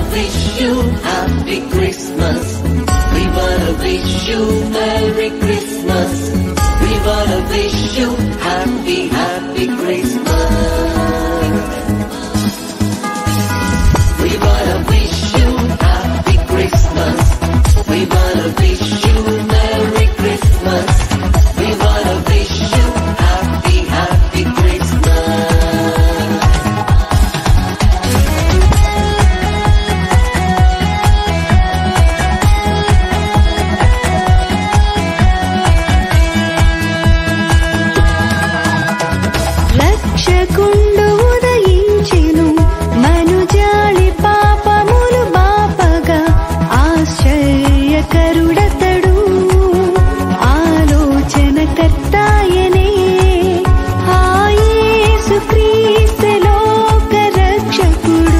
wish you happy Christmas. We wanna wish you Merry Christmas. We wanna wish you happy, happy Christmas. We wanna wish you happy Christmas. We wanna wish you Merry Christmas. We wanna wish you happy, happy Christmas. రక్షకుండు ఉదయించెను మనుజాళి పాపములు బాపగా ఆశ్చర్యకరుడతడు ఆలోచనకర్తాయనే ఆయేసు క్రీస్తు లోక రక్షకుడు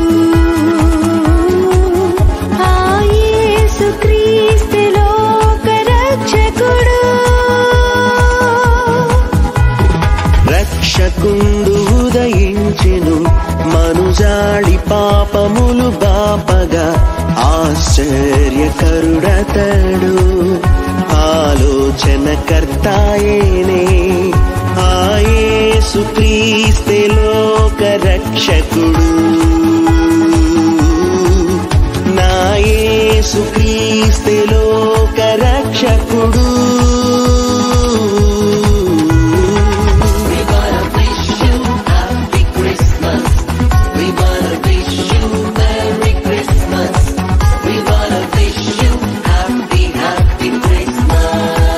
ఆయేసు క్రీస్తు లోక రక్షకుడు రక్షకుండు ఉదయించెను మనుజాడి పాపములు బాపగా ఆశ్చర్యకరుడతడు ఆలోచనకర్తాయేనే ఆయేసు క్రీస్తే లోక రక్షకుడు నాయేసు క్రీస్తే లోక రక్షకుడు We wanna wish you happy Christmas. We wanna wish you Merry Christmas. We wanna wish you happy, happy Christmas.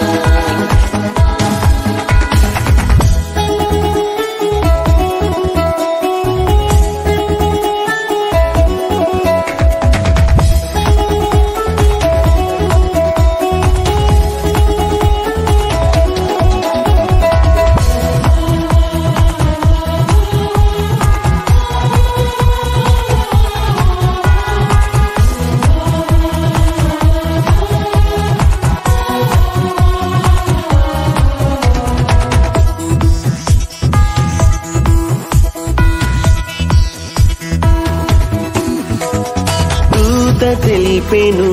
దూత తెలిపెను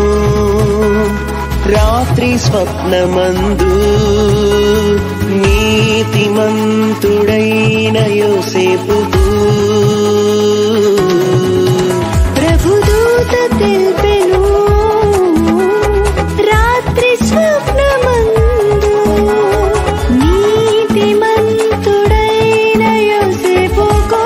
రాత్రి స్వప్నమందు నీతిమంతుడైన యోసేపుకు ప్రభుదూత తెల్పెను రాత్రి స్వప్నమందు నీతిమంతుడైన యోసేపుకో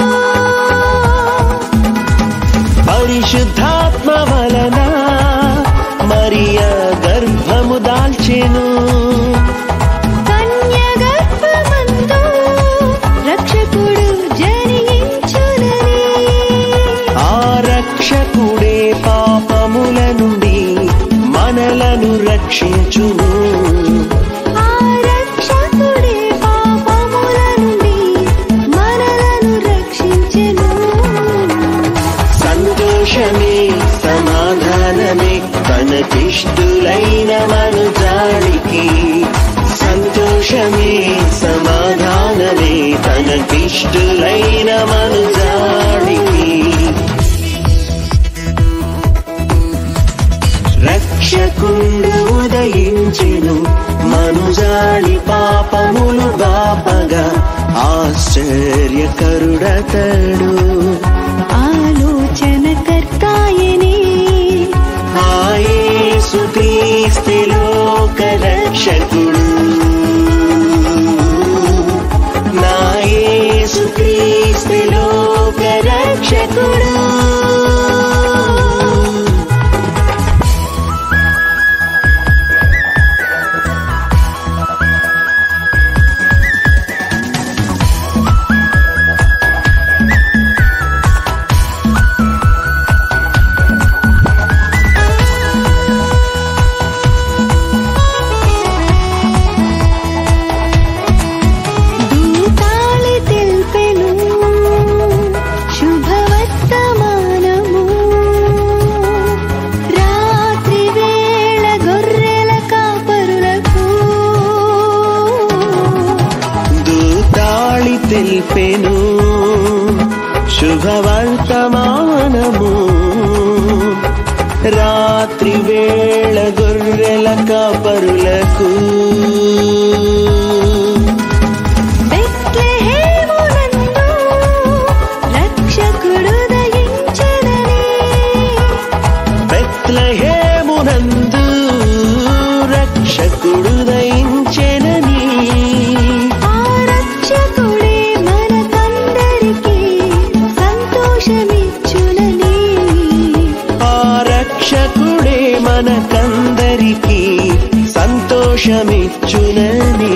పరిశుద్ధాత్మ వలన మరియా గర్భము దాల్చెను కన్యగర్భమందు రక్షకుడు జనించునని ఆ రక్షకుడే పాపముల నుండి మనలను రక్షించును ఆ రక్షకుడే పాపముల నుండి మనలను రక్షించెను సంతోషమే సమాధానమే తనకిష్టులైన మనుజాడికి సంతోషమే సమాధానమే తనకిష్టులైన మనుజాడికి రక్షకుండు ఉదయించెను మనుజాడి పాపములు బాపగా ఆశ్చర్యకరుడతడు ఆలోచనకర్తాయనే ఆయేసు క్రీస్తు లోక రక్షకుడు నాయేసు క్రీస్తు లోక రక్షకుడు దూతాళి తెల్పెను శుభవర్తమానము రాత్రి వేళ గొర్రెల కాపరులకు దూతాళి తెలిపెను శుభవర్తమానము రాత్రి వేళ గొర్రెల కాపరులకు బెత్లెహేమునందు రక్షకుడు దయించెనని బెత్లహేమునందు రక్షకుడు దయించెనని ఆ రక్షకుడే మనకందరికీ సంతోషమిచ్చునని ఆ రక్షకుడే మనకందరికీ సంతోషమిచ్చునని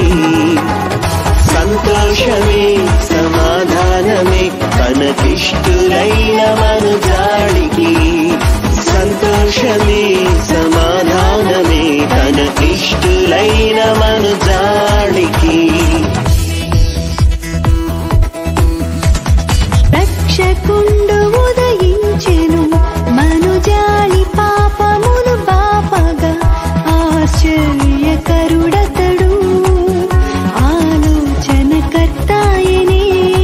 సంతోషమే సమాధానమే తనకిష్టులైన మనుజాడికి సంతోషమే సమాధానమే తనకిష్టులైన మనుజాడికి రక్షకుండు ఉదయించెను మనుజాలి పాపమును పాపగా ఆశ్చర్యకరుడతడు ఆలోచనకర్తాయనే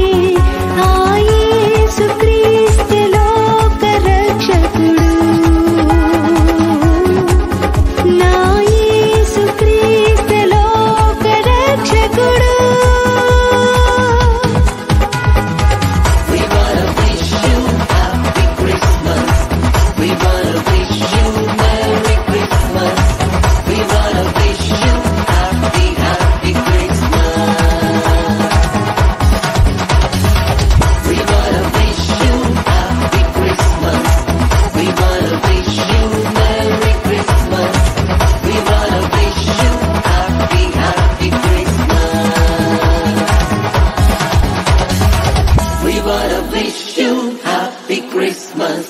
ఆయేసు క్రీస్తు లోక రక్షకుడు నా యేసు క్రీస్తు లోక రక్షకుడు We wanna wish you happy Christmas. We wanna wish you Merry Christmas. We wanna wish you happy, happy Christmas. We wanna wish you happy Christmas. We wanna wish you Merry Christmas. We wanna wish you happy, happy Christmas. We wanna wish you happy Christmas.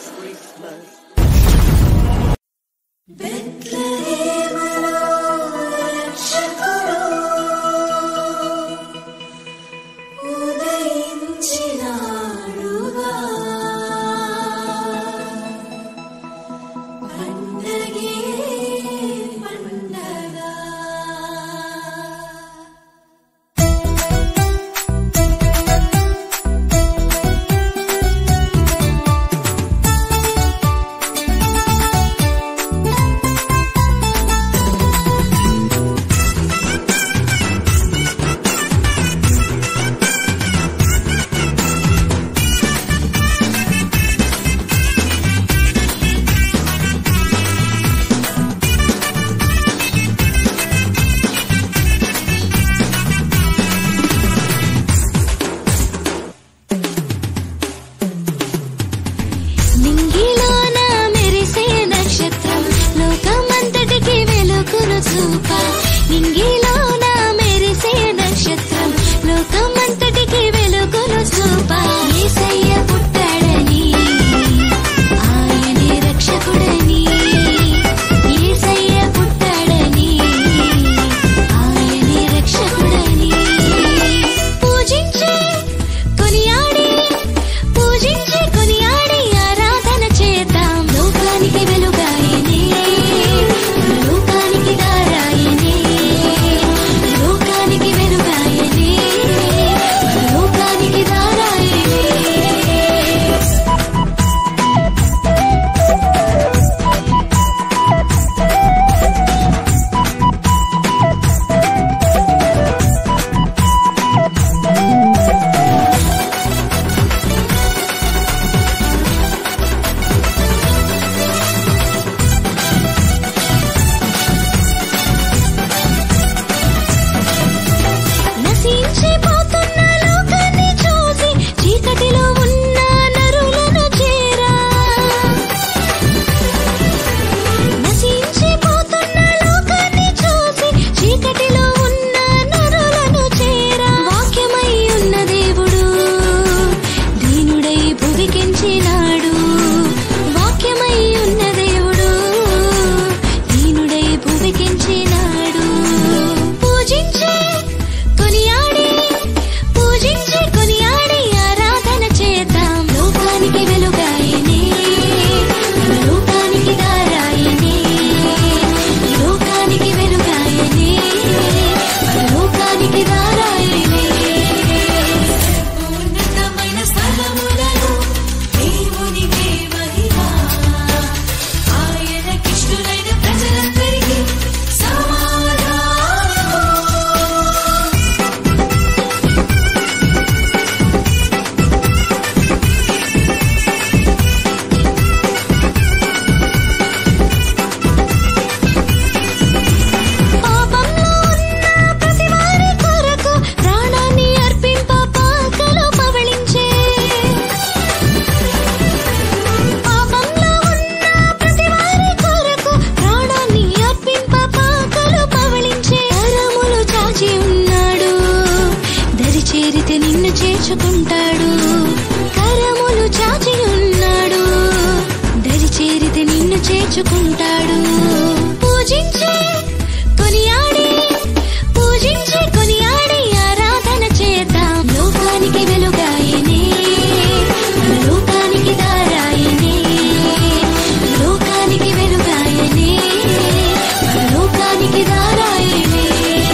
మెచ్చుకుంటాడు పూజించే కొనియాడి పూజించే కొనియాడి ఆరాధన చేద్దాం లోకానికి వెలుగాయనే మన లోకానికి దారాయనే లోకానికి వెలుగాయనే మన లోకానికి దారాయనే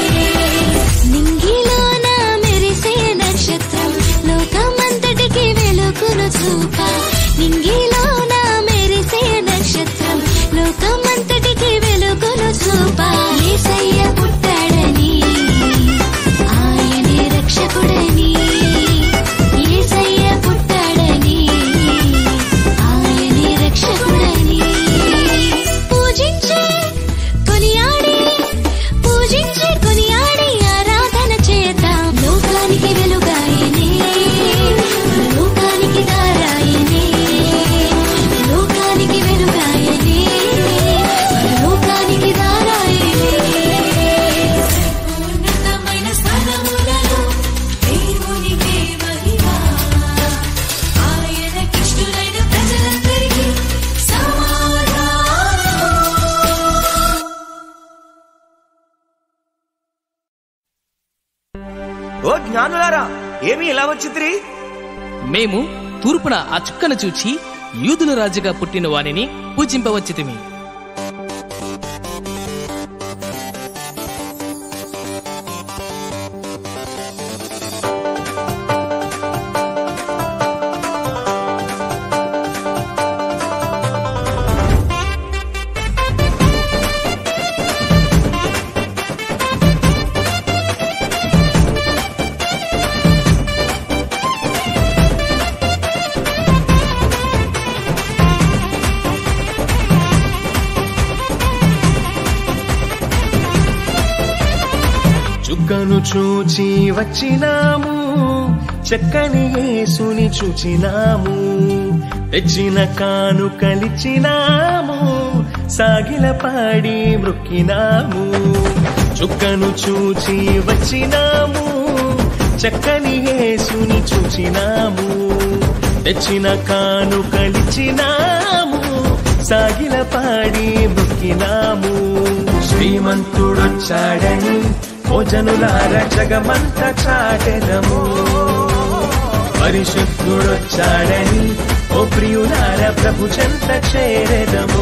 నింగిలోన మెరిసే నక్షత్రం లోకమంతటికి వెలుగును చూప నింగిలోన మెరిసే నక్షత్రం లోకమంతటికి వెలుగును చూప యేసయ్య పుట్టాడని ఆయనే రక్షకుడని యేసయ్య పుట్టాడని ఆయనే రక్షకుడని పూజించే కొనియాడి పూజించే కొనియాడి ఆరాధన చేద్దాం లోకానికి వెలుగాయనే మన లోకానికి దారాయనే లోకానికి వెలుగాయనే మన లోకానికి దారాయనే ఉన్నతమైన స్థానములలో దేవునికే మహిమ ఆయనకిష్టులైన ప్రజలందరికీ సమాధానం ఓ జ్ఞానులారా ఏమి ఇలా వచ్చిద్రి మేము తూర్పున ఆ చుక్కను చూచి యూదుల రాజుగా పుట్టిన వానిని పూజింపవచ్చితిమి చుక్కను చూచి వచ్చినాము చక్కని యేసుని చూచినాము తెచ్చిన కానుకలిచ్చినాము సాగిల పాడి మృక్కినాము చుక్కను చూచి వచ్చినాము చక్కని యేసుని చూచినాము తెచ్చిన కానుకలిచ్చినాము సాగిల పాడి మృక్కినాము శ్రీమంతుడొచ్చాడని ఓ జనులార జగమంత చాటెదము పరిశుద్ధుడొచ్చాడని ఓ ప్రియులార ప్రభు చెంత చేరెదము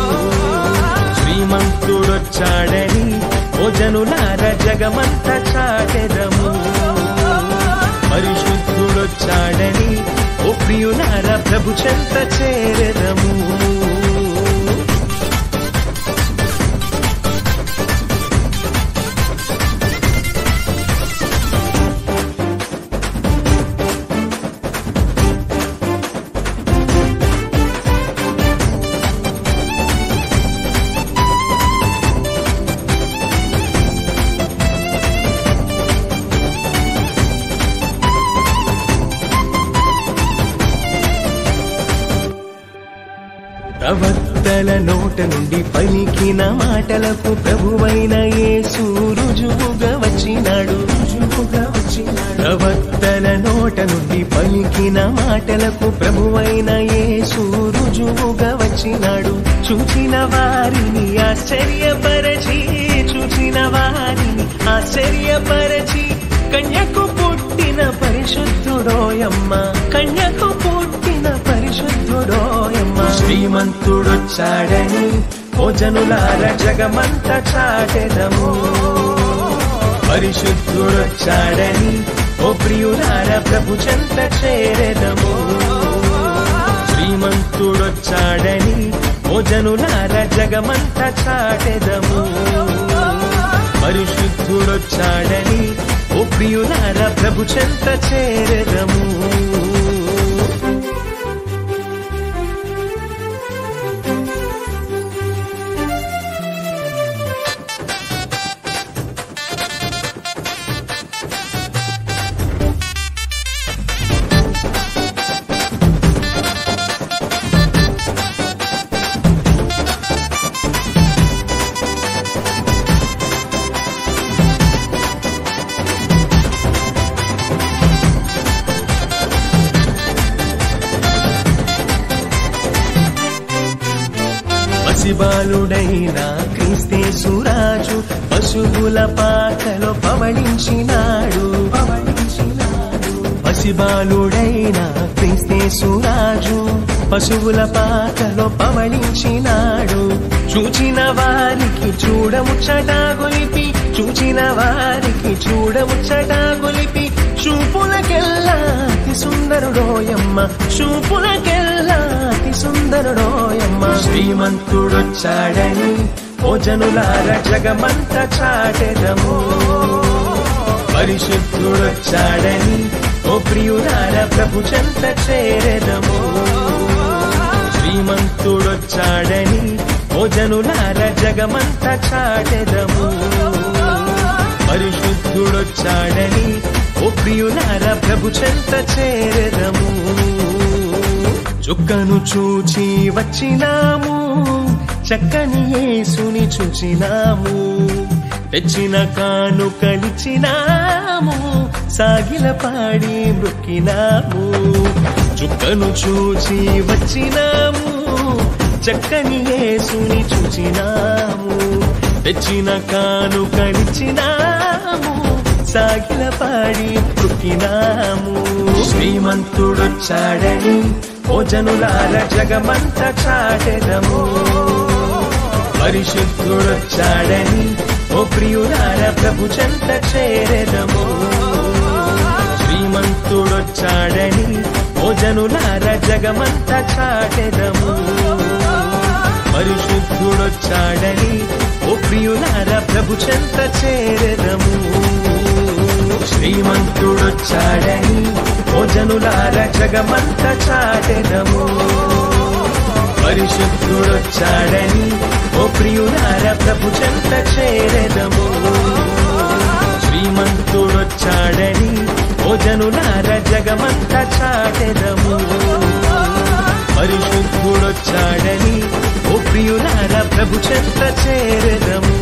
శ్రీమంతుడొచ్చాడని ఓ జనులార జగమంత చాటెదము పరిశుద్ధుడొచ్చాడని ఓ ప్రియులార ప్రభు చెంత చేరెదము ప్రవక్తల నోట నుండి పలికిన మాటలకు ప్రభువైన యేసు రుజువుగా వచ్చినాడు రుజువుగా వచ్చినాడు ప్రవక్తల నోట నుండి పలికిన మాటలకు ప్రభువైన యేసు రుజువుగా వచ్చినాడు చూచిన వారిని ఆశ్చర్యపరచి చూచిన వారిని ఆశ్చర్యపరచి కన్యకు పుట్టిన పరిశుద్ధుడోయమ్మ కన్యకు పుట్టిన పరిశుద్ధుడోయమ్మ శ్రీమంతుడొచ్చాడని ఓ జనులార జగమంత చాటెదము పరిశుద్ధుడొచ్చాడని ఓ ప్రియులార ప్రభు చెంత చేరెదము శ్రీమంతుడొచ్చాడని ఓ జనులార జగమంత చాటెదము పరిశుద్ధుడొచ్చాడని ఓ ప్రియులార ప్రభు చెంత చేరెదము పసిబాలుడైన క్రీస్తే సురాజు పశువుల పాకలో పవళించినాడు పవళించినాడు పసిబాలుడైన క్రీస్తే సురాజు పశువుల పాకలో పవళించినాడు చూచిన వారికి చూడముచ్చట గొలిపి చూచిన వారికి చూడముచ్చట గొలిపి చూపులకెల్లా అతి సుందరుడోయమ్మ చూపులకెల్లా అతి సుందరుడోయమ్మ శ్రీమంతుడొచ్చాడని ఓ జనులార జగమంత చాటెదము పరిశుద్ధుడొచ్చాడని ఓ ప్రియులార ప్రభు చెంత చేరెదము శ్రీమంతుడొచ్చాడని ఓ జనులార జగమంత చాటెదము పరిశుద్ధుడొచ్చాడని ఓ ప్రియులార ప్రభు చెంత చేరెదము చుక్కను చూచి వచ్చినాము చక్కని యేసుని చూచినాము తెచ్చిన కాను కలిచినాము సాగిల పాడి మృక్కినాము చుక్కను చూచి వచ్చినాము చక్కని యేసుని చూచినాము తెచ్చిన కాను కలిచినాము సాగిల పాడి మృక్కినాము శ్రీమంతుడొచ్చాడని ఓ జనులార జగమంత చాటెదము పరిశుద్ధుడొచ్చాడని ఓ ప్రియులార ప్రభు చెంత చేరెదము శ్రీమంతుడొచ్చాడని ఓ జనులార జగమంత చాటెదము పరిశుద్ధుడొచ్చాడని ఓ ప్రియులార ప్రభు చెంత చేరెదము శ్రీమంతుడొచ్చాడని ఓ జనులార జగమంత చాటెదము పరిశుద్ధుడొచ్చాడని ఓ ప్రియులార ప్రభు చెంత చేరెదము శ్రీమంతుడొచ్చాడని ఓ జనులార జగమంత చాటెదము పరిశుద్ధుడొచ్చాడని ఓ ప్రియులార ప్రభు చెంత చేరెదము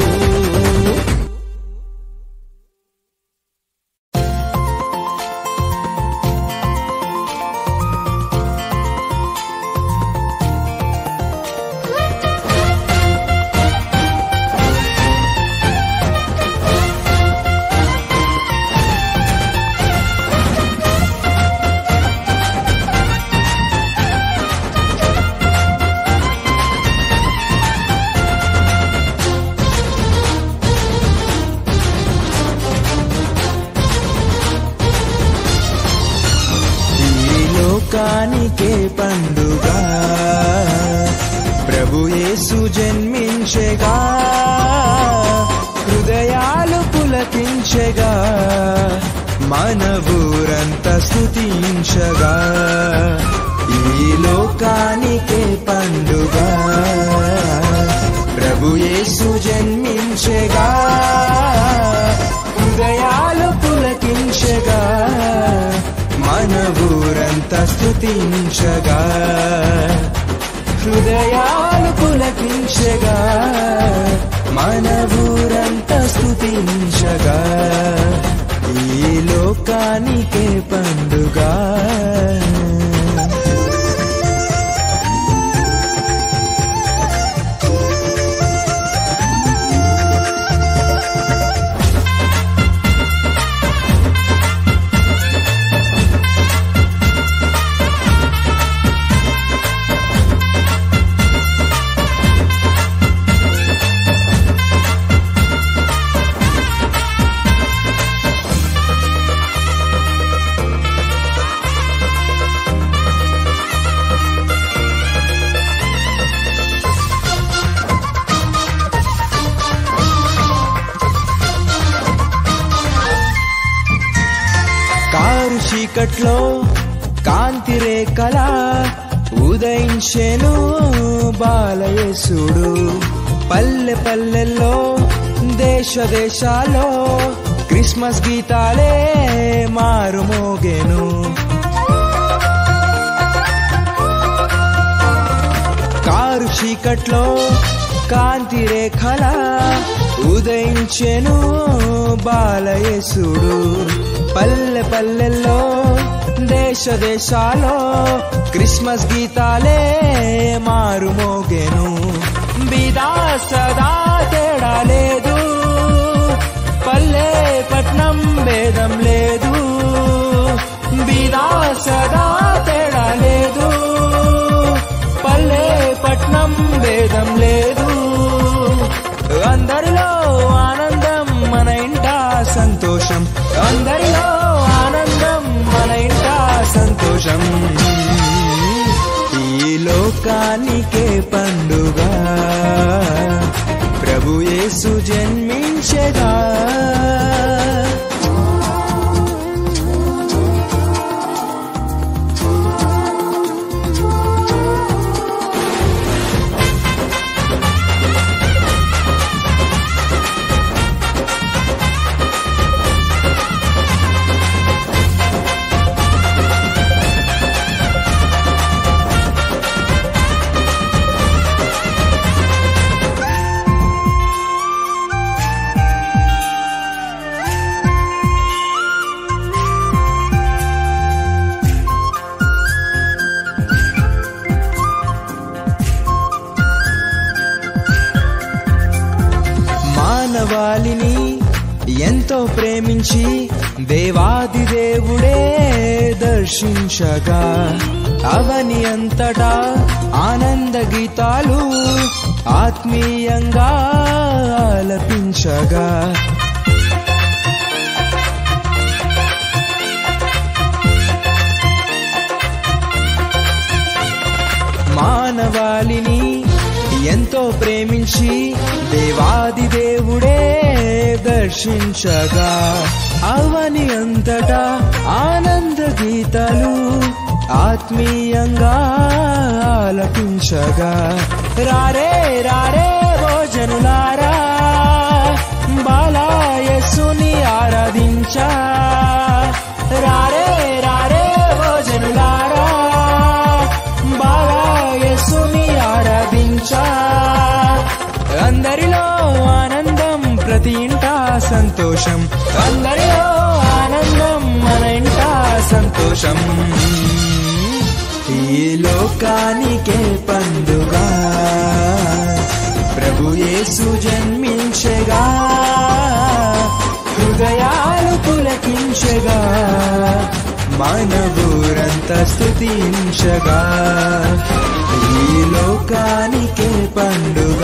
ఈ లోకానికే పండుగ ప్రభు యేసు జన్మించెగా హృదయాలు పులకించెగా మన ఊరంతా స్తుతించగా ఈ లోకానికే పండుగ ప్రభు యేసు జన్మించెగా హృదయాలు పులకించగా మన ఊరంతా స్తుతించగా హృదయాలు పులకించగా మన ఊరంతా స్తుతించగా ఈ లోకానికే పండుగ కారు చీకట్లో కాంతి రేఖల ఉదయించెను బాలయేసుడు పల్లె పల్లెల్లో దేశ దేశాల్లో క్రిస్మస్ గీతాలే మారుమోగెను కారు చీకట్లో కాంతి రేఖల ఉదయించెను బాలయేసుడు పల్లె పల్లెల్లో దేశ దేశాలో క్రిస్మస్ గీతాలే మారుమోగెను బీదా సదా తేడా లేదు పల్లె పట్నం భేదం లేదు బీదా సదా తేడా లేదు పల్లె పట్నం భేదం లేదు అందరిలో ఆనందం మన ఇంట సంతోషం అందరిలో ఆనందం మన ఇంట సంతోషం ఈ లోకానికే పండుగ ప్రభు యేసు జన్మించగా మానవాళిని ఎంతో ప్రేమించి దేవాది దేవుడే దర్శించగా అవని అంతటా ఆనంద గీతాలు ఆత్మీయంగా ఆలపించగా మానవాళిని ఎంతో ప్రేమించి దేవాది దేవుడే దర్శించగా అవని అంతటా ఆనంద గీతాలు ఆత్మీయంగా ఆలపించగా రారే రారే భోజనులారా బాలాయసుని ఆరాధించా రారే రారే భోజనులారా బాలాయసుని ఆరాధించా అందరిలో ఆనందం ప్రతి ఇంట సంతోషం అందరిలో ఆనందం మన ఇంట సంతోషం ఈ లోకానికే పండుగ ప్రభు యేసు జన్మించగా హృదయాలు పులకించగా మానవురంతా స్థుతించగా ఈ లోకానికే పండుగ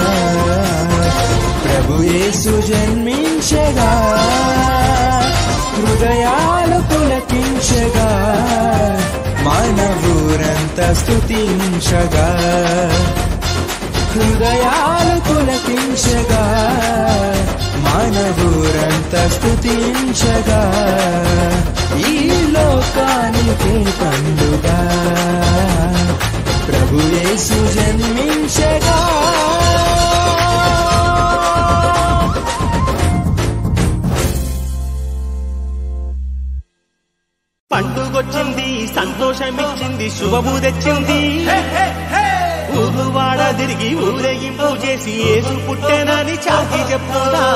ప్రభు యేసు జన్మించగా హృదయాలు పులకించగా మానవురంతా స్థుతించగా హృదయాలు పులకించగా మానవురంతా స్థుతించగా ఈ లోకానికి పండుగ ప్రభు యేసు జన్మించగా పండుగొచ్చింది సంతోషమిచ్చింది శుభము తెచ్చింది ఊరువాడ తిరిగి ఊరేగింపు చేసి ఏసు పుట్టెనని చాటి చెప్పుదా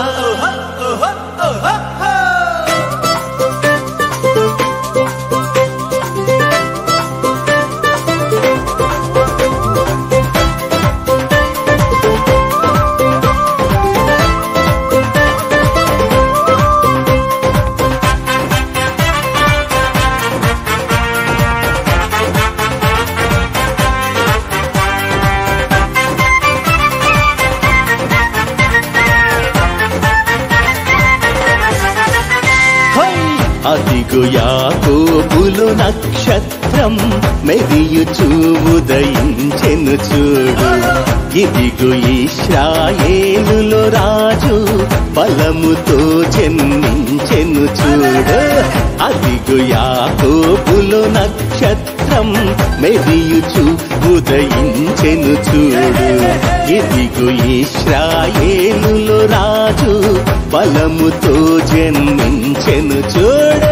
అదిగు యాకోబులు నక్షత్రం మెరియుచూ ఉదయించెను చూడు ఇదిగు ఇస్రాయేలులో రాజు బలముతో జన్మించెను చూడు అదిగు యాకోబులు నక్షత్రం మెరియుచు ఉదయించెను చూడు ఇదిగు ఇస్రాయేలులో రాజు బలముతో జన్మించెను చూడు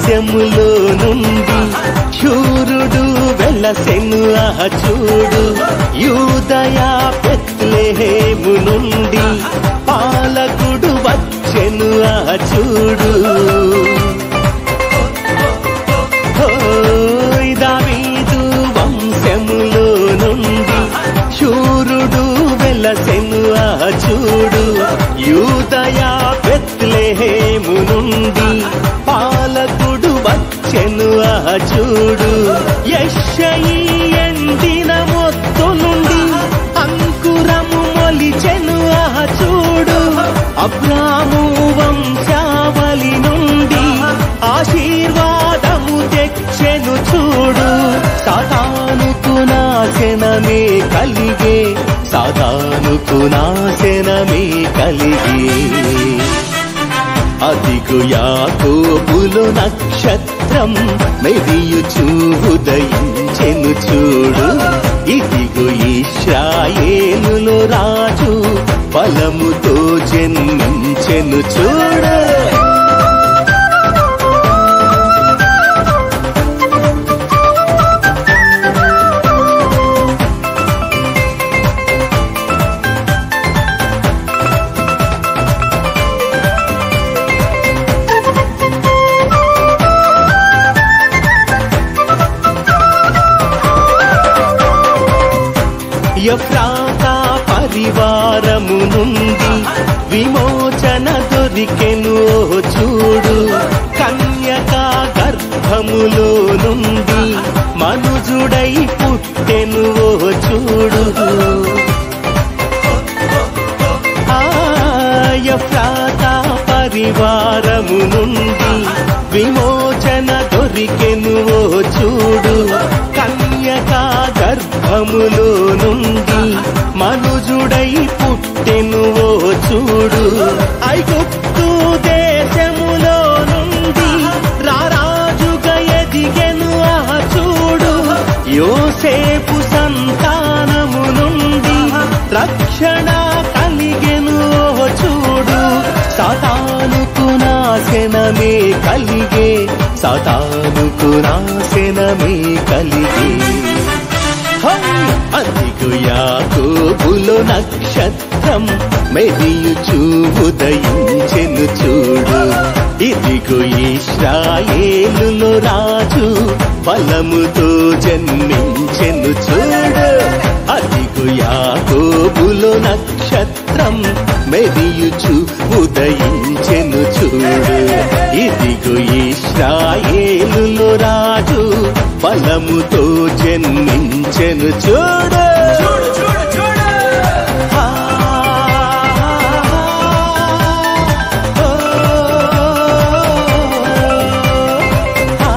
వంశములో నుండి శూరుడు వెలసెను ఆహ చూడు యూదయా పెత్లెహేము నుండి పాలకుడు వచ్చెను ఆహ చూడు ఓయ్ దావీదు వంశములో నుండి శూరుడు వెలసెను ఆ చూడు యూదయా బెత్లెహేము నుండి పాలకుడు వచ్చెను ఆ చూడు యెషయి ఎండిన మొత్తు నుండి అంకురము మొలిచెను ఆ చూడు అబ్రాము వంశావళి నుండి ఆశీర్వాదము తెచ్చెను చూడు సాతానుకు నాశనమే కలిగే సాతానుకు నాశనమే కలిగే అదిగు యాకోబులు నక్షత్రం మెరియుచూ ఉదయించెను చూడు ఇదిగు ఇశ్రాయేలులో రాజు బలముతో జన్మించెను చూడు ఎఫ్రాతా పరివారము నుండి విమోచన దొరికెను ఓ చూడు కన్యక గర్భములో నుండి మనుజుడై పుట్టెను ఓ చూడు ఆయఫ్రాతా పరివారము నుండి విమోచన దొరికెను ఓ చూడు కన్యక గర్భములో నుండి మనుజుడై పుట్టెను ఓ చూడు ఐగుప్తు దేశములో నుండి రారాజుగా ఎదిగెను ఆ చూడు యోసేపు సంతానము నుండి రక్షణ కలిగెను ఓ చూడు సాతానుకు నాశనమే కలిగే సాతానుకు నాశనమే కలిగే అదిగు యాకోబులో నక్షత్రం మెరియుచూ ఉదయించెను చూడు ఇదిగు ఇశ్రాయేలులో రాజు బలముతో జన్మించెను చూడు అదిగు యాకోబులో నక్షత్రం మెరియుచు ఉదయించెను చూడు ఇదిగు ఇశ్రాయేలులో రాజు బలముతో జన్మించెను చూడు ఆ, ఓ, ఆ,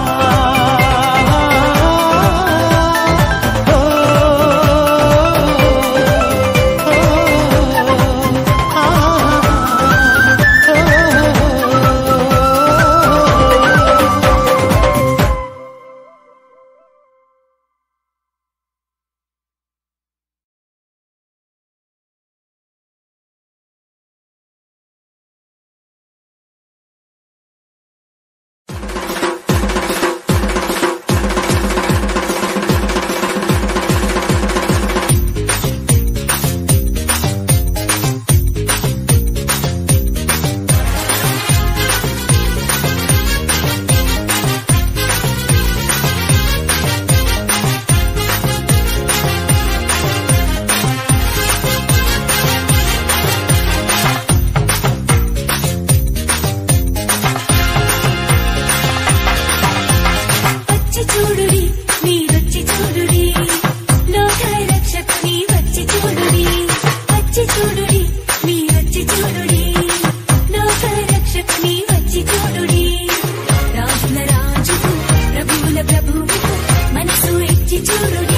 వచ్చి చూడుడి మీరొచ్చి చూడుడి లోక రక్షకుని వచ్చి చూడుడి వచ్చి చూడుడి మీరొచ్చి చూడుడి లోక రక్షకుని వచ్చి చూడుడి రాజుల రాజుకు ప్రభువుల ప్రభువుకు మనసు ఇచ్చి చూడుడి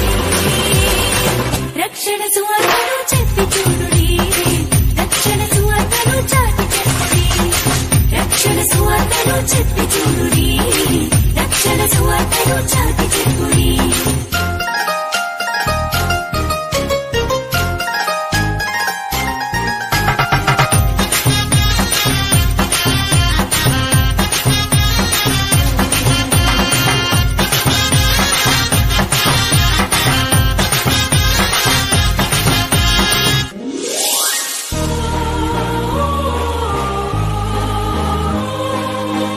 రక్షణ సువార్తను చెప్పి చూడుడి రక్షణ సువార్తను చాటి చెప్పి రక్షణ సువార్తను చెప్పి చూడుడి రక్షణ సువార్తను చాటి చెప్పుడి ఆ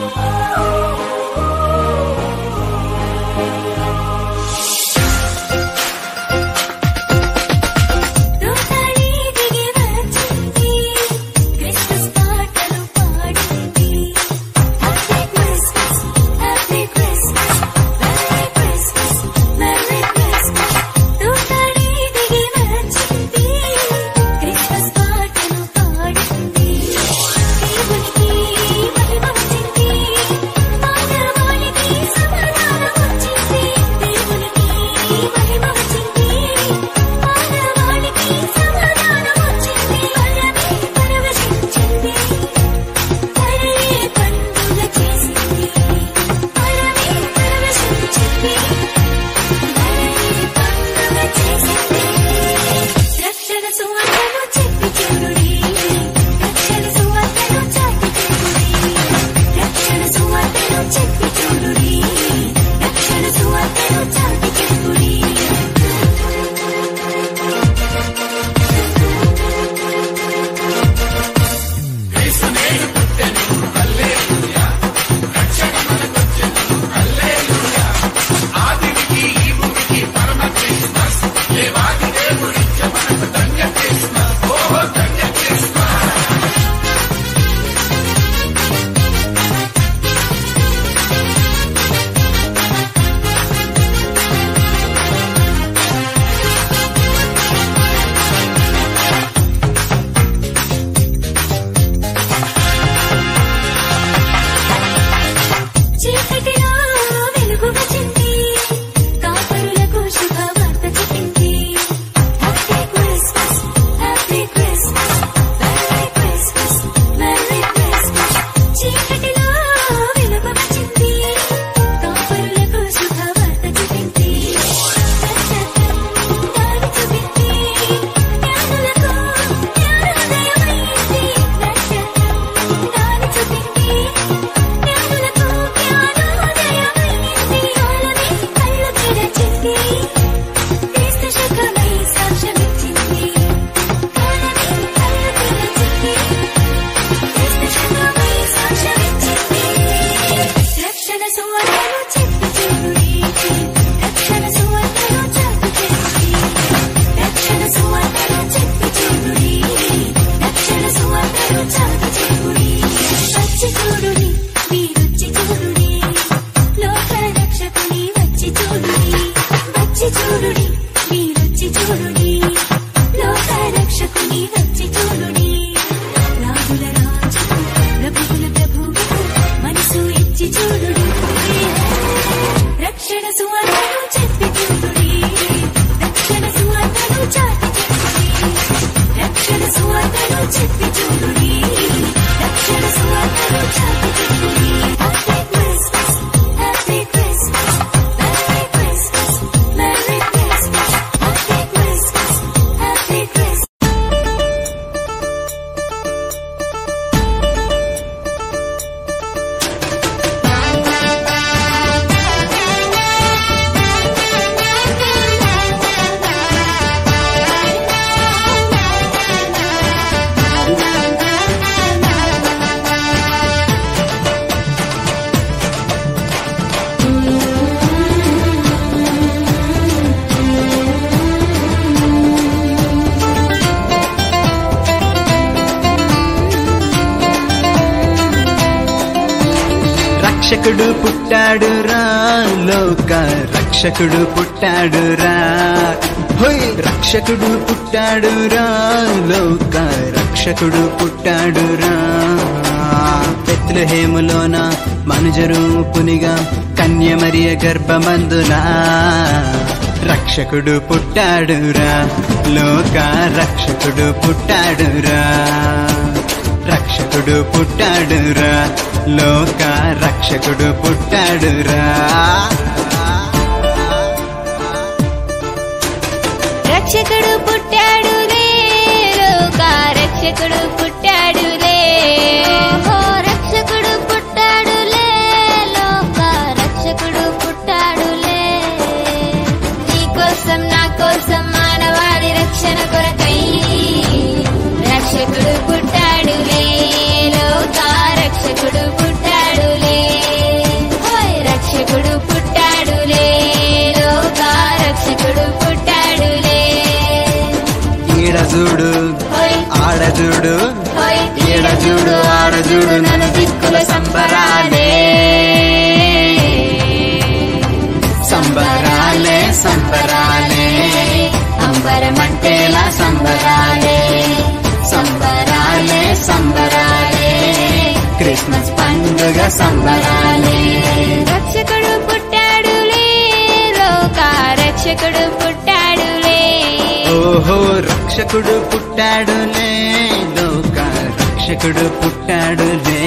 దూతాళి దిగి వచ్చింది క్రిస్మస్ పాటలు పాడింది happy Christmas happy Christmas merry Christmas merry Christmas దూతాళి దిగి వచ్చింది క్రిస్మస్ పాటలు పాడింది దేవునికి మహిమ వచ్చింది మానవాళికి సమాధానం వచ్చింది దేవునికి మహిమ వచ్చింది మానవాళికి సమాధానం వచ్చింది పరమే పరవశించింది పరమే పండుగ చేసింది పరమే పరవశించింది పరమే పండుగ చేసింది రక్షణ సువార్తను చెప్పి చూడుడి రక్షణ సువార్తను చాటి చూడుడి రక్షణ సువార్తను చెప్పి చూడుడి రక్షణ సువార్తను చాటి చెప్పుడి చీకటిలో వెలుగు వచ్చింది కాపరులకు శుభవార్త చెప్పింది happy Christmas happy Christmas merry Christmas merry Christmas చీకటిలో వెలుగు వచ్చింది కాపరులకు శుభవార్త చెప్పింది నక్షత్రం దారి చూపింది జ్ఞానులకు జ్ఞానోదయమైంది నక్షత్రం దారి చూపింది జ్ఞానులకు జ్ఞానోదయమైంది కాలమే కళ్ళు తెరచింది క్రీస్తు శకమై సాక్ష్యమిచ్చింది కాలమే కళ్ళు తెరచింది క్రీస్తు శకమై సాక్ష్యమిచ్చింది రక్షణ సువార్తను చెప్పి చూడుడి రక్షణ సువార్తను చాటి చెప్పుడి రక్షణ సువార్తను చెప్పి చూడుడి రక్షణ సువార్తను చాటి చెప్పుడి వచ్చి చూడుడి మీరొచ్చి చూడుడి లోక రక్షకుని వచ్చి చూడుడి వచ్చి చూడుడి మీరొచ్చి చూడుడి లోక రక్షకుని వచ్చి చూడుడి రాజుల రాజు ప్రభువుల ప్రభువు మనసు ఇచ్చి చూడుడి రక్షణ సువార్తను చెప్పి చూడుడి రక్షణ సువార్తను చాటి చెప్పుడి రక్షణ సువార్తను చెప్పి చూడుడి రక్షణ సువార్తను చాటి చెప్పుడి happy Christmas happy Christmas merry Christmas merry Christmas happy Christmas happy Christmas రక్షకుడు పుట్టాడు రా లోక రక్షకుడు పుట్టాడు రా హోయ్ రక్షకుడు పుట్టాడు రా లోక రక్షకుడు పుట్టాడు రా బెత్లెహేములోన మనుజరు పునిగా కన్యమరియ గర్భమందున రక్షకుడు పుట్టాడురా లోక రక్షకుడు పుట్టాడురా రక్షకుడు పుట్టాడురా లోక రక్షకుడు పుట్టాడురా రక్షకుడు పుట్టాడులే లోక రక్షకుడు పుట్టాడులే ఓహో రక్షకుడు పుట్టాడులే లోక రక్షకుడు పుట్టాడులే నీ కోసం నా కోసం మానవాళి రక్షణ కొరకై రక్షకుడు పుట్టాడులే లోక రక్షకుడు పుట్టాడులే ఈడజూడు హోయ్ ఆడజూడు హోయ్ ఈడజూడు ఆడజూడు నన్ను దిక్కుల సంబరాలే సంబరాలే సంబరాలే అంబరమంటేలా సంబరాలే సంబరాలే సంబరాలే క్రిస్మస్ పండుగ సంబరాలే రక్షకుడు పుట్టాడులే లోక రక్షకుడు పుట్టాడులే ఓహో రక్షకుడు పుట్టాడులే లోక రక్షకుడు పుట్టాడులే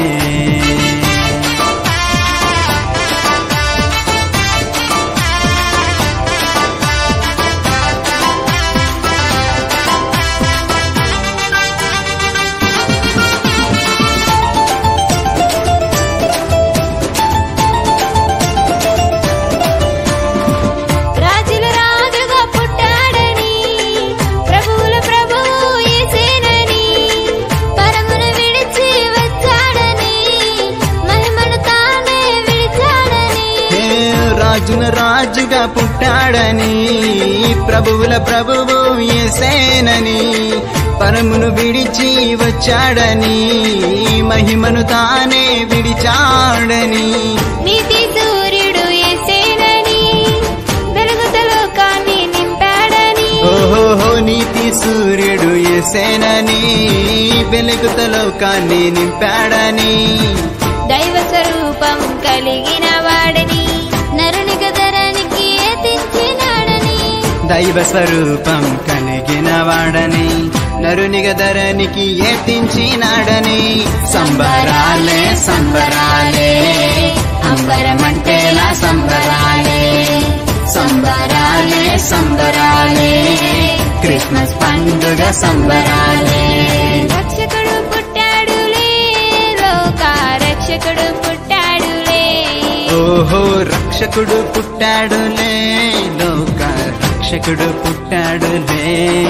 రాజుల రాజుగా పుట్టాడని ప్రభువుల ప్రభువు యేసేనని పరమును విడిచి వచ్చాడని మహిమను తానే విడిచాడని ఏ రాజున రాజుగా పుట్టాడని ప్రభువుల ప్రభువు ఏసేనని పరమును విడిచి వచ్చాడని మహిమను తానే విడిచాడని నీతి సూర్యుడు యేసేనని వెలుగుత లోకాన్ని నింపాడని ఓహోహో నీతి సూర్యుడు ఏసేనని వెలుగుత లోకాన్ని నింపాడని దైవ స్వరూపం కలిగిన వాడని నరుని గదరానికి ఎత్తించినాడని దైవ స్వరూపం కలిగిన వాడని నరునిగ ధరనికి ఎత్తించినాడని సంబరాలే సంబరాలే అంబరమంటేలా సంబరాలే సంబరాలే సంబరాలే క్రిస్మస్ పండుగ సంబరాలే రక్షకుడు పుట్టాడులే లోక రక్షకుడు పుట్టాడులే ఓహో రక్షకుడు పుట్టాడులే లోక రక్షకుడు పుట్టాడులే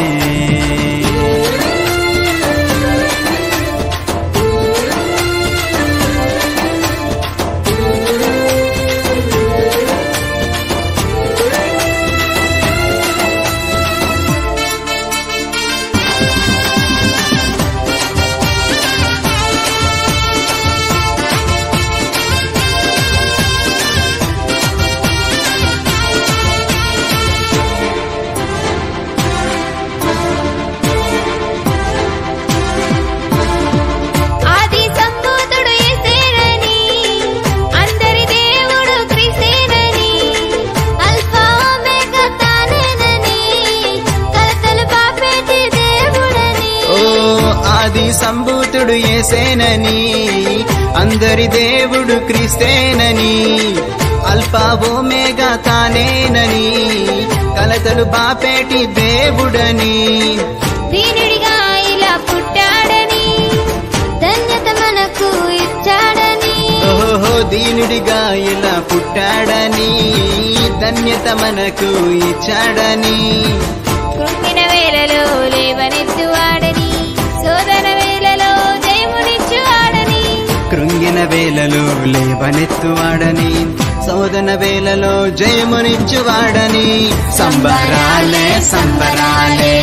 ఆది సంబోధుడు యేసేనని అందరి దేవుడు క్రీస్తేనని అల్ఫా ఒమేగా తానేనని కలతలు పాపేటి దేవుడని ఓ ఆది సంభూతుడు ఏసేనని అందరి దేవుడు క్రీస్తేనని అల్ఫా ఓమేగా తానేనని కలతలు బాపేటి దేవుడని దీనుడిగా ఇలా పుట్టాడని ధన్యత మనకు ఇచ్చాడని ఓహో దీనుడిగా ఇలా పుట్టాడని ధన్యత మనకు ఇచ్చాడని కృంగిన వేళలో లేవనెత్తువాడని శోధన వేళలో జయమునిచ్చువాడని కృంగిన వేలలో లేవనెత్తువాడని సోదన వేలలో జయమునిచ్చువాడని సంబరాలే సంబరాలే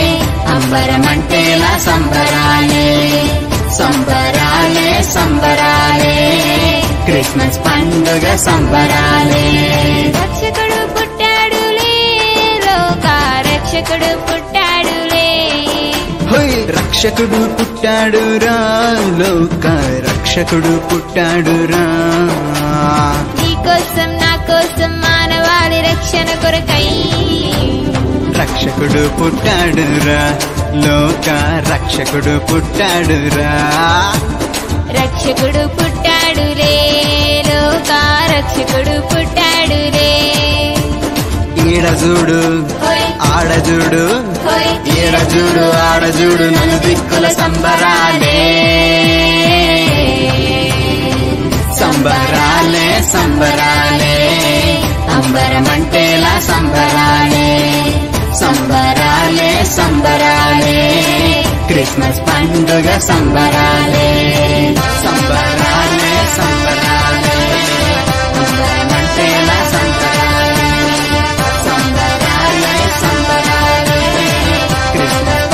అంబరమంటేలా సంబరాలే సంబరాలే సంబరాలే క్రిస్మస్ పండుగ సంబరాలే రక్షకుడు పుట్టాడులే లోక రక్షకుడు పుట్టాడులే హోయ్ రక్షకుడు పుట్టాడురా లోక రక్షకుడు పుట్టాడురా నీకోసం నా కోసం మానవాళి రక్షణ కొరకై రక్షకుడు పుట్టాడురా లోక రక్షకుడు పుట్టాడురా రక్షకుడు పుట్టాడులే లోక రక్షకుడు పుట్టాడులే ఈడజూడు హోయ్ ఆడజూడు హోయ్ ఈడజూడు ఆడజూడు నన్ను దిక్కుల సంబరాలే సంబరాలే సంబరాలే అంబరమంటేలా సంబరాలే సంబరాలే సంబరాలే క్రిస్మస్ పండుగ సంబరాలే సంబరాలే సంబరాలే అంబరమంటేలా సంబరాలే సంబరాలే సంబరాలే క్రిస్మస్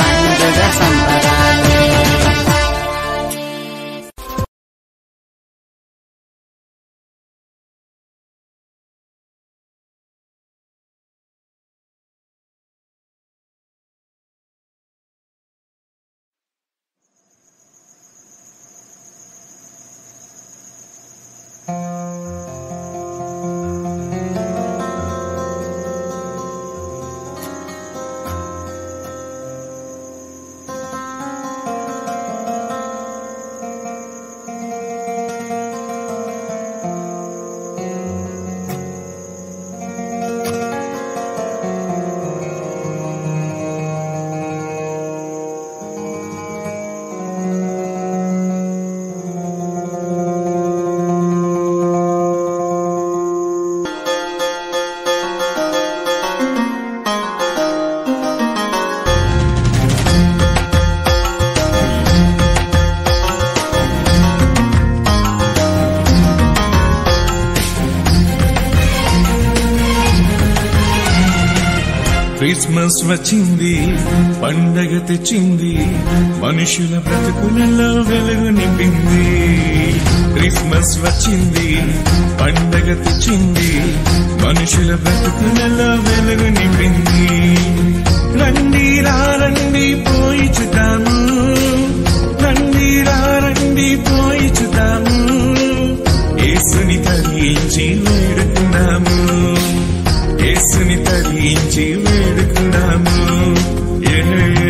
క్రిస్మస్ వచ్చింది పండగ తెచ్చింది మనుషుల బ్రతుకులలో వెలుగు నింపింది క్రిస్మస్ వచ్చింది పండగ తెచ్చింది మనుషుల బ్రతుకులలో వెలుగు నింపింది రండి రండి పోయి చూద్దాము రండి రండి పోయి చూద్దాము యేసుని తరించి వేడుకున్నాము యేసుని తరించి వేడుకున్నాము ఏ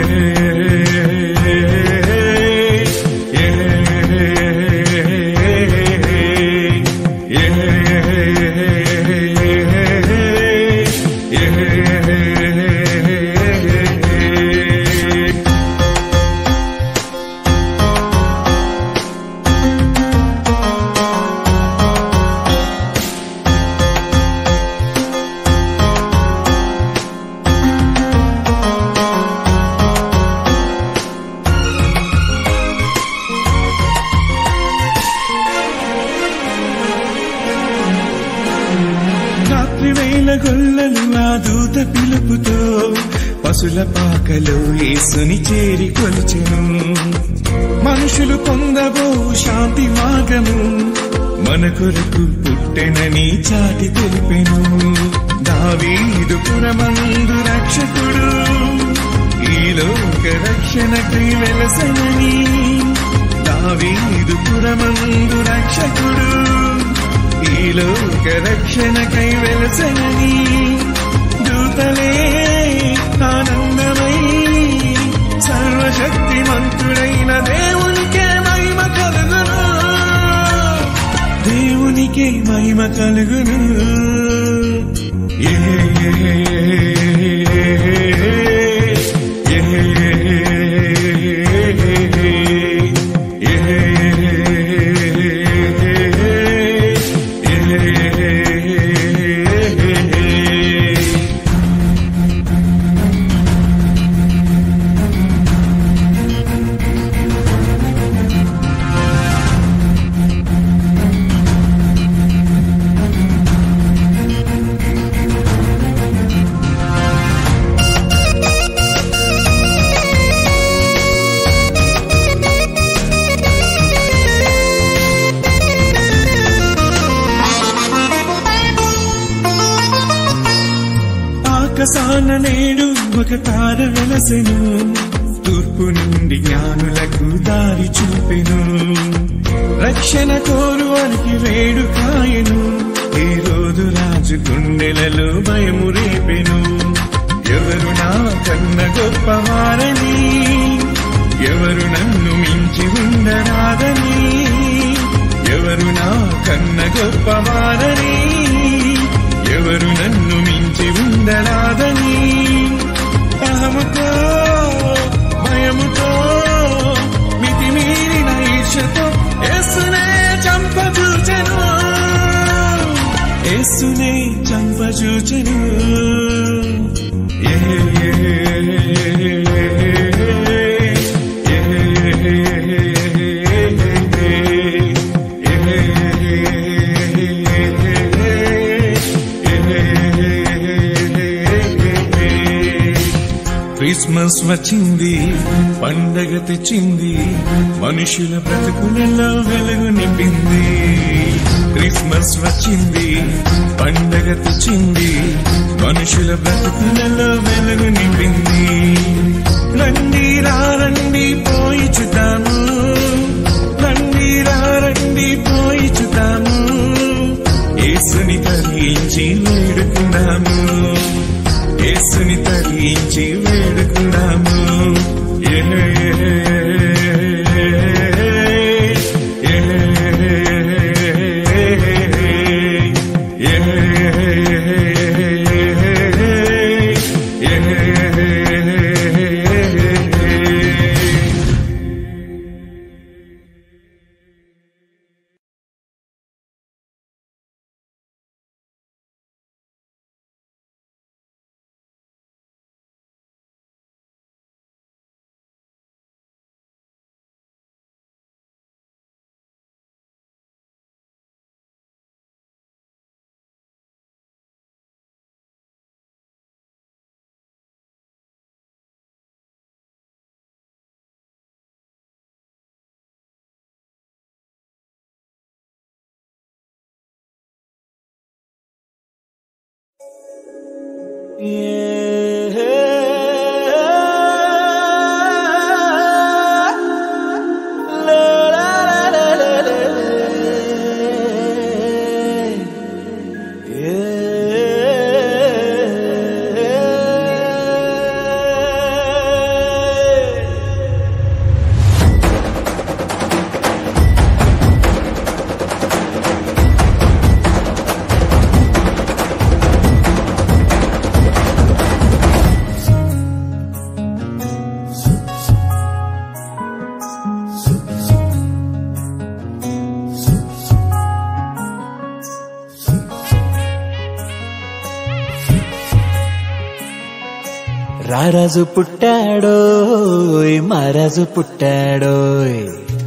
రాత్రి వేల గొల్లలు ఆ దూత పిలుపుతో పశుల పాకలో యేసుని చేరి కొలిచెను మనుషులు పొందబో శాంతి మార్గము మన కొరకు పుట్టెనని చాటి తెలిపెను దావీదు పురమందు రక్షకుడు ఈ లోక రక్షణకై వెలసనని దావీదు పురమందు రక్షకుడు ఈ లోక రక్షణకై వెలసనని దూతలే ఆనందమై సర్వశక్తిమంతుడైన దేవునికే మహిమ కలుగును దేవునికే మహిమ కలుగును ఏ ఆకాశాన నేడు ఒక తార వెలసెను తూర్పు నుండి జ్ఞానులకు దారి చూపెను రక్షణ కోరు వారికి వేడు కాయను ఏ రోజు రాజు గుండెలలో భయము రేపెను ఎవరు నా కన్న గొప్పవారని ఎవరు నన్ను మించి ఉండరాదని ఎవరు నా కన్న గొప్పవారని ఎవరు నన్ను మించి ఉండరాదని అహముతో భయముతో మితిమీరిన ఈర్షతో యేసునే చంపచూచెను యేసునే చంపచూచెను ఏ క్రిస్మస్ వచ్చింది పండగ తెచ్చింది మనుషుల బ్రతుకులలో వెలుగు నింపింది క్రిస్మస్ వచ్చింది పండగ తెచ్చింది మనుషుల బ్రతుకులలో వెలుగు నింపింది రండి రండి పోయి చూద్దాము రండి రండి పోయి చూద్దాము యేసుని తరించి వేడుకున్నాము యేసుని తరించి వేడుకున్నాము ఏ రారాజు పుట్టాడోయ్ మహారాజు పుట్టాడోయ్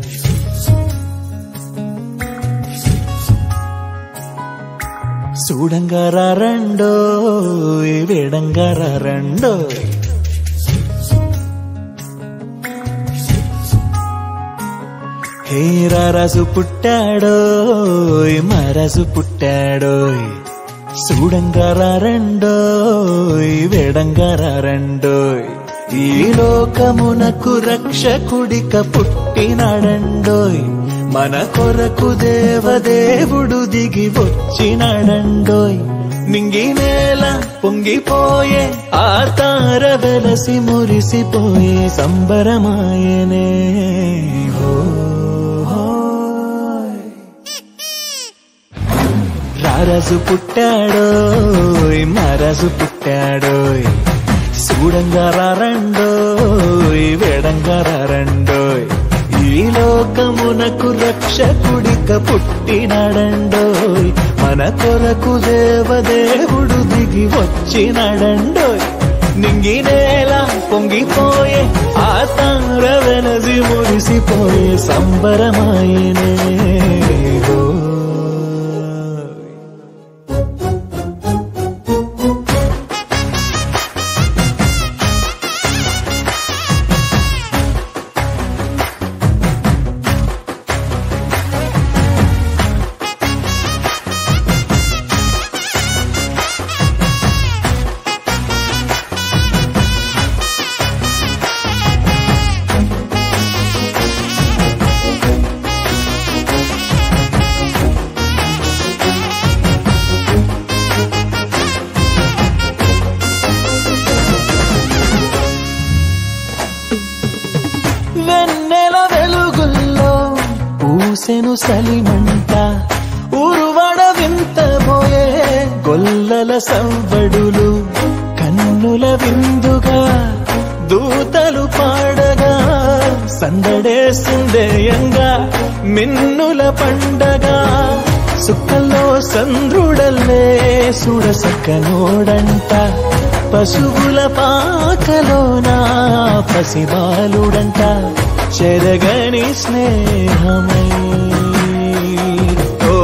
చూడంగా రారండోయ్ వేడంగా రారండోయ్ హే రారాజు పుట్టాడోయ్ మహారాజు పుట్టాడోయ్ చూడంగా రారండోయ్ వేడంగా రారండోయ్ ఈ లోకమునకు రక్షకుడిక పుట్టినాడండోయ్ మన కొరకు దేవదేవుడు దిగి వచ్చినాడండోయ్ నింగి నేల పొంగిపోయే ఆ తార వెలసి మురిసిపోయే సంబరమాయనే హో హోయ్. రారాజు పుట్టాడోయ్ మహారాజు పుట్టాడోయ్ చూడంగా రారండోయ్ వేడంగా రారండోయ్ ఈ లోకమునకు రక్షకుడిక పుట్టినాడండోయ్ మన కొరకు దేవదేవుడు దిగి వచ్చినాడండోయ్ నింగి నేల పొంగిపోయే ఆ తార వెనసి మురిసిపోయే సంబరమాయనే హో వెన్నెల వెలుగుల్లో పూసెను సలిమంట ఉరువడ వింతబోయే గొల్లల సవ్వడులు కన్నుల విందుగా దూతలు పాడగా సందడేసిందేయంగా మిన్నుల పండగ సుక్కల్లో సంద్రుడల్లే సుడసక్కనోడంట పశువుల పాకలోన పసిబాలుడంట చెరగని స్నేహమై ఓ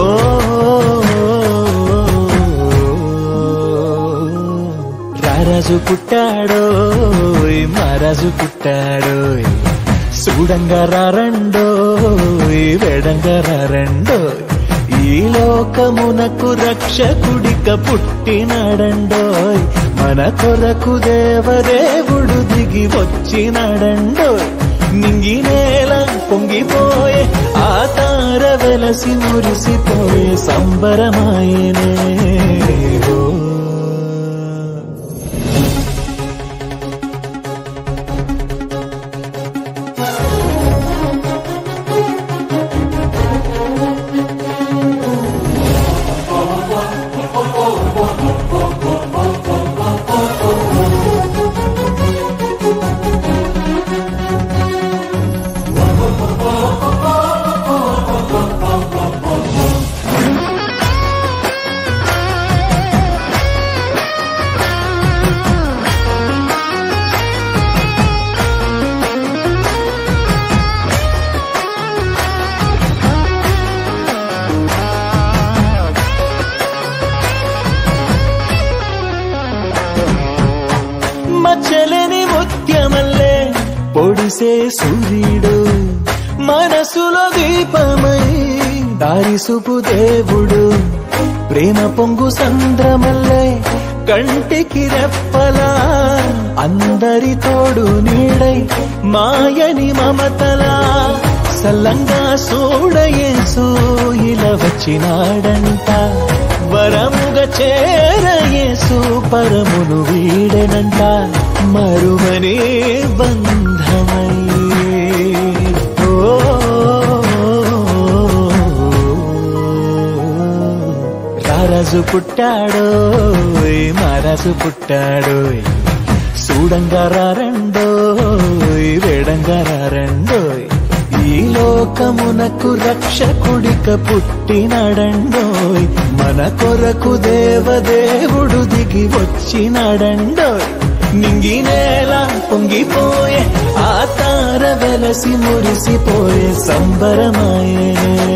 రారాజు పుట్టాడోయ్ మహారాజు పుట్టాడోయ్ చూడంగా రారండోయ్ వేడంగా రారండోయ్ ఈ లోకమునకు రక్షకుడిక పుట్టినాడండోయ్ మన కొరకు దేవదేవుడు దిగి వచ్చినాడండోయ్ నింగి నేల పొంగిపోయే ఆ తార వెలసి మురిసిపోయే సంబరమాయనే ఓ మచ్చలేని ముత్యమల్లే పొడిసే సూర్యుడు మనసులో దీపమై దారి సుపు దేవుడు ప్రేమ పొంగు సంద్రమల్లే కంటికి రెప్పలా అందరి తోడు నీడై మాయని మమతలా సల్లంగా సూడయేసు ఇలా వచ్చినాడంట వరముగ చేరయేసు పరమును వీడెనంట మరువనే బంధమై రారాజు పుట్టాడో మహారాజు పుట్టాడో చూడంగా రారండోయ్ వేడంగా రారండోయ్ ఈ లోకమునకు రక్షకుడిక పుట్టినాడండోయ్ మన కొరకు దేవదేవుడు దిగి వచ్చినాడండోయ్ నింగి నేల పొంగిపోయే ఆ తార వెలసి మురిసిపోయే సంబరమాయే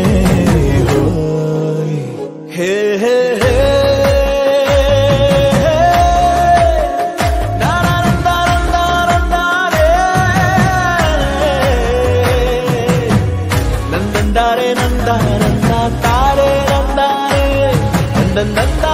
హోయ్. హే హే హే నందరే నందారే తారే నందారే నందన్ నందా